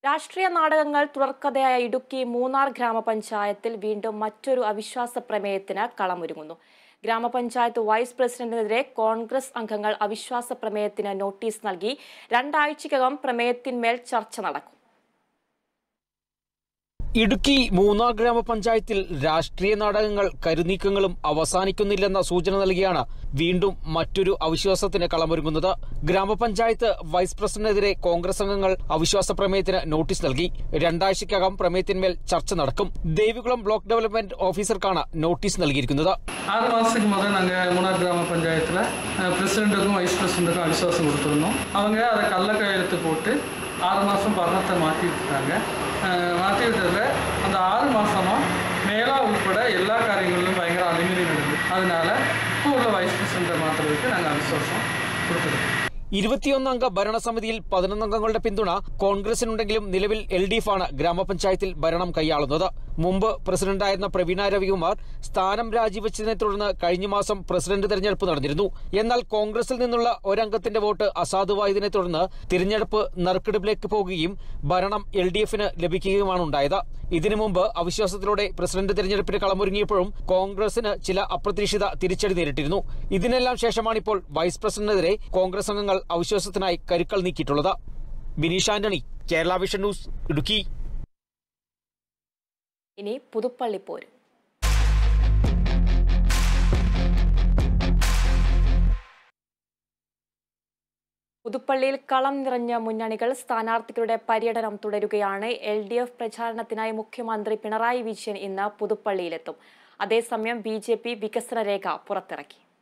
രാഷ്ട്രീയ നാടകങ്ങൾ തുടർക്കഥയായ ഇടുക്കി മൂന്നാർ ഗ്രാമപഞ്ചായത്തിൽ വീണ്ടും മറ്റൊരു അവിശ്വാസ പ്രമേയത്തിന് കളമൊരുങ്ങുന്നു ഗ്രാമപഞ്ചായത്ത് വൈസ് പ്രസിഡന്റിനെതിരെ കോൺഗ്രസ് അംഗങ്ങൾ അവിശ്വാസ പ്രമേയത്തിന് നോട്ടീസ് നൽകി രണ്ടാഴ്ചയ്ക്കകം പ്രമേയത്തിന്മേൽ ചർച്ച നടക്കും ഇടുക്കി മൂന്നാർ ഗ്രാമപഞ്ചായത്തിൽ രാഷ്ട്രീയ നാടകങ്ങൾ കരുനീക്കങ്ങളും അവസാനിക്കുന്നില്ലെന്ന സൂചന നൽകിയാണ് വീണ്ടും മറ്റൊരു അവിശ്വാസത്തിന് കളമൊരുങ്ങുന്നത് ഗ്രാമപഞ്ചായത്ത് വൈസ് പ്രസിഡന്റിനെതിരെ കോൺഗ്രസ് അംഗങ്ങൾ അവിശ്വാസ പ്രമേയത്തിന് നോട്ടീസ് നൽകി രണ്ടാഴ്ചയ്ക്കകം പ്രമേയത്തിന്മേൽ ചർച്ച നടക്കും ദേവികുളം ബ്ലോക്ക് ഡെവലപ്മെന്റ് ഓഫീസർക്കാണ് നോട്ടീസ് നൽകിയിരിക്കുന്നത് ஆறு மாதத்துக்கு முதல் நாங்கள் மூணார் கிராம பஞ்சாயத்தில் பிரசிடெண்ட்டுக்கும் வைஸ் பிரசிடெண்ட்டுக்கும் அவிசுவாசம் கொடுத்துருந்தோம் அவங்க அதை கள்ள கையெழுத்து போட்டு ஆறு மாதம் பரணத்தை மாற்றி விட்டுட்டாங்க அஹ் மாற்றி விட்டதில் அந்த ஆறு மாதமாக மேலா உட்பட எல்லா காரியங்களிலும் பயங்கர அலுமினி நடந்தது அதனால இப்போ உள்ள வைஸ் பிரசிடெண்ட்டை மாற்றுறதுக்கு நாங்கள் அவிசுவாசம் கொடுத்துருக்கோம் ഇരുപത്തിയൊന്നംഗ ഭരണസമിതിയിൽ പതിനൊന്നംഗങ്ങളുടെ പിന്തുണ കോൺഗ്രസിനുണ്ടെങ്കിലും നിലവിൽ എൽ ഡി എഫ് ആണ് ഗ്രാമപഞ്ചായത്തിൽ ഭരണം കൈയാളുന്നത് മുമ്പ് പ്രസിഡന്റായിരുന്ന പ്രവീണ രവികുമാർ സ്ഥാനം രാജിവെച്ചതിനെ തുടർന്ന് കഴിഞ്ഞ മാസം പ്രസിഡന്റ് തെരഞ്ഞെടുപ്പ് നടന്നിരുന്നു എന്നാൽ കോൺഗ്രസിൽ നിന്നുള്ള ഒരംഗത്തിന്റെ വോട്ട് അസാധുവായതിനെ തുടർന്ന് തിരഞ്ഞെടുപ്പ് നറുക്കെടുപ്പിലേക്ക് പോകുകയും ഭരണം എൽ ഡി എഫിന് ലഭിക്കുകയുമാണ് ഉണ്ടായത് ഇതിനു മുമ്പ് അവിശ്വാസത്തിലൂടെ പ്രസിഡന്റ് തെരഞ്ഞെടുപ്പിന് കളമൊരുങ്ങിയപ്പോഴും കോൺഗ്രസിന് ചില അപ്രതീക്ഷിത തിരിച്ചടി നേരിട്ടിരുന്നു ഇതിനെല്ലാം ശേഷമാണിപ്പോൾ വൈസ് പ്രസിഡന്റിനെതിരെ കോൺഗ്രസ് അംഗങ്ങൾ അവിശ്വാസത്തിനായി കരുക്കൾ നീക്കിയിട്ടുള്ളത് ബിനീഷ് ആന്റണി കേരള വിഷൻ ന്യൂസ് ഇടുക്കി ഇനി പുതുപ്പള്ളി പോരും പുതുപ്പള്ളിയിൽ കളം നിറഞ്ഞ മുന്നണികൾ സ്ഥാനാർത്ഥികളുടെ പര്യടനം തുടരുകയാണ് എൽ ഡി എഫ് പ്രചാരണത്തിനായി മുഖ്യമന്ത്രി പിണറായി വിജയൻ ഇന്ന് പുതുപ്പള്ളിയിലെത്തും അതേസമയം ബി ജെ പി വികസന രേഖ പുറത്തിറക്കി